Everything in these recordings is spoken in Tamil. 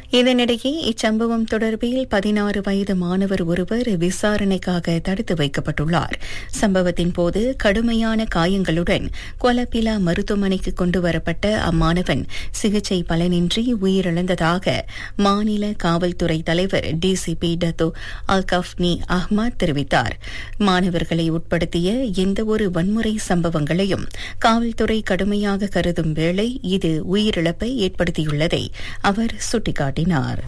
இதனிடையே இச்சம்பவம் தொடர்பில் பதினாறு வயது மாணவர் ஒருவர் விசாரணைக்காக தடுத்து வைக்கப்பட்டுள்ளார் சம்பவத்தின் போது கடுமையான காயங்களுடன் கொலப்பிலா மருத்துவமனைக்கு கொண்டு வரப்பட்ட அம்மாணவன் சிகிச்சை பலனின்றி உயிரிழந்ததாக மாநில காவல்துறை தலைவர் டிசிபி டத்தோ அல்கப்னி அஹ்மத் தெரிவித்தார் மாணவர்களை உட்படுத்திய எந்தவொரு வன்முறை சம்பவங்களையும் காவல்துறை கடுமையாக கருதும் வேளை இது உயிரிழப்பை ஏற்படுத்தியுள்ளதை அவர் சுட்டிக்காட்டினார்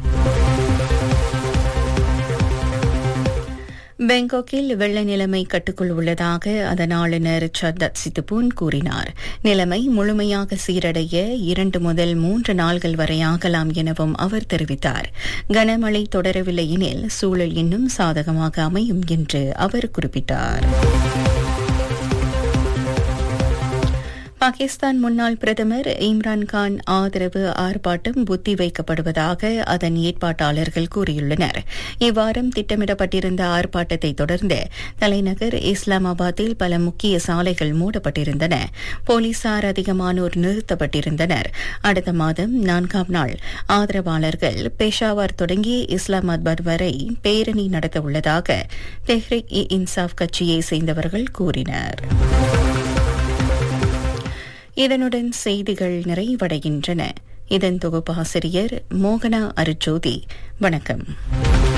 பெங்காக்கில் வெள்ள நிலைமை கட்டுக்குள் உள்ளதாக அதன் ஆளுநர் சர்தத் சித்துபூன் கூறினார் நிலைமை முழுமையாக சீரடைய இரண்டு முதல் மூன்று நாள்கள் வரை ஆகலாம் எனவும் அவர் தெரிவித்தார் கனமழை தொடரவில்லை எனில் சூழல் இன்னும் சாதகமாக அமையும் என்று அவர் குறிப்பிட்டார் பாகிஸ்தான் முன்னாள் பிரதமர் இம்ரான்கான் ஆதரவு ஆர்ப்பாட்டம் ஒத்தி வைக்கப்படுவதாக அதன் ஏற்பாட்டாளர்கள் கூறியுள்ளனர் இவ்வாரம் திட்டமிடப்பட்டிருந்த ஆர்ப்பாட்டத்தை தொடர்ந்து தலைநகர் இஸ்லாமாபாத்தில் பல முக்கிய சாலைகள் மூடப்பட்டிருந்தன போலீசார் அதிகமானோர் நிறுத்தப்பட்டிருந்தனர் அடுத்த மாதம் நான்காம் நாள் ஆதரவாளர்கள் பெஷாவர் தொடங்கி இஸ்லாமாபாத் வரை பேரணி நடத்த உள்ளதாக தெஹ்ரிக் இ இன்சாப் கட்சியை சேர்ந்தவர்கள் கூறினர் இதனுடன் செய்திகள் நிறைவடைகின்றன இதன் தொகுப்பாசிரியர் மோகனா அருஜோதி வணக்கம்